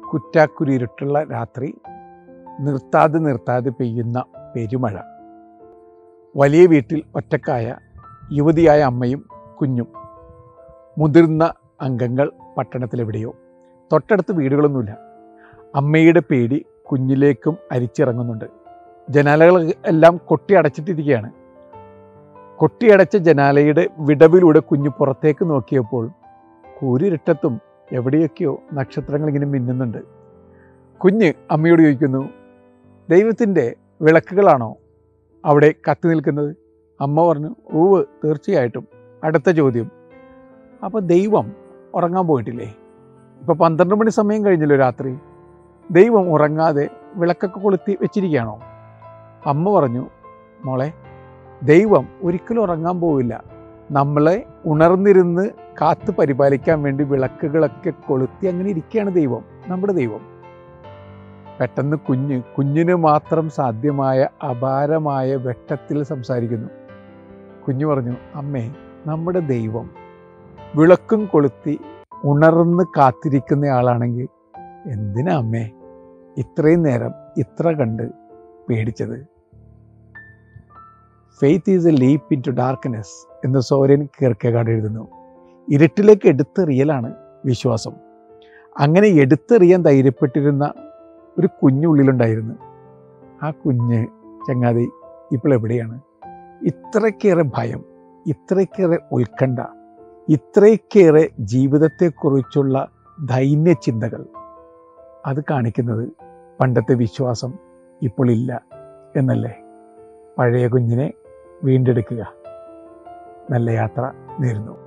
കുറ്റാക്കുരിരുട്ടുള്ള രാത്രി നിർത്താതെ നിർത്താതെ പെയ്യുന്ന പെരുമഴ വലിയ വീട്ടിൽ ഒറ്റക്കായ യുവതിയായ അമ്മയും കുഞ്ഞും മുതിർന്ന അംഗങ്ങൾ പട്ടണത്തിലെവിടെയോ തൊട്ടടുത്ത് വീടുകളൊന്നുമില്ല അമ്മയുടെ പേടി കുഞ്ഞിലേക്കും അരിച്ചിറങ്ങുന്നുണ്ട് ജനാലകൾ എല്ലാം കൊട്ടി അടച്ചിട്ടിരിക്കുകയാണ് കൊട്ടിയടച്ച ജനാലയുടെ വിടവിലൂടെ കുഞ്ഞ് പുറത്തേക്ക് നോക്കിയപ്പോൾ കൂരിരുട്ടത്തും എവിടെയൊക്കെയോ നക്ഷത്രങ്ങൾ ഇങ്ങനെ മിന്നുന്നുണ്ട് കുഞ്ഞ് അമ്മയോട് ചോദിക്കുന്നു ദൈവത്തിൻ്റെ വിളക്കുകളാണോ അവിടെ കത്തി നിൽക്കുന്നത് അമ്മ പറഞ്ഞു ഊവ് തീർച്ചയായിട്ടും അടുത്ത ചോദ്യം അപ്പോൾ ദൈവം ഉറങ്ങാൻ പോയിട്ടില്ലേ ഇപ്പോൾ പന്ത്രണ്ട് മണി സമയം കഴിഞ്ഞല്ലോ രാത്രി ദൈവം ഉറങ്ങാതെ വിളക്കൊക്കെ കൊളുത്തി വെച്ചിരിക്കുകയാണോ അമ്മ പറഞ്ഞു മോളെ ദൈവം ഒരിക്കലും ഉറങ്ങാൻ പോവില്ല നമ്മളെ ഉണർന്നിരുന്ന് കാത്ത് പരിപാലിക്കാൻ വേണ്ടി വിളക്കുകളൊക്കെ കൊളുത്തി അങ്ങനെ ഇരിക്കുകയാണ് ദൈവം നമ്മുടെ ദൈവം പെട്ടെന്ന് കുഞ്ഞ് കുഞ്ഞിന് മാത്രം സാധ്യമായ അപാരമായ വെട്ടത്തിൽ സംസാരിക്കുന്നു കുഞ്ഞു പറഞ്ഞു അമ്മേ നമ്മുടെ ദൈവം വിളക്കും കൊളുത്തി ഉണർന്ന് കാത്തിരിക്കുന്നയാളാണെങ്കിൽ എന്തിനാ അമ്മേ ഇത്രയും നേരം ഇത്ര കണ്ട് പേടിച്ചത് faith is a leap into darkness എന്ന് സോരൻ കീർക്കഗാഡ് എഴുതുന്നു ഇരുട്ടിലേക്ക് എടുത്തെറിയലാണ് വിശ്വാസം അങ്ങനെ എടുത്തെറിയാൻ ധൈര്യപ്പെട്ടിരുന്ന ഒരു കുഞ്ഞുള്ളിലുണ്ടായിരുന്നു ആ കുഞ്ഞ് ചങ്ങാതി ഇപ്പോൾ എവിടെയാണ് ഇത്രയ്ക്കേറെ ഭയം ഇത്രയ്ക്കേറെ ഉത്കണ്ഠ ഇത്രയ്ക്കേറെ ജീവിതത്തെക്കുറിച്ചുള്ള ദൈന്യ ചിന്തകൾ അത് കാണിക്കുന്നത് പണ്ടത്തെ വിശ്വാസം ഇപ്പോൾ ഇല്ല എന്നല്ലേ പഴയ കുഞ്ഞിനെ വീണ്ടെടുക്കുക നല്ല യാത്ര നേരുന്നു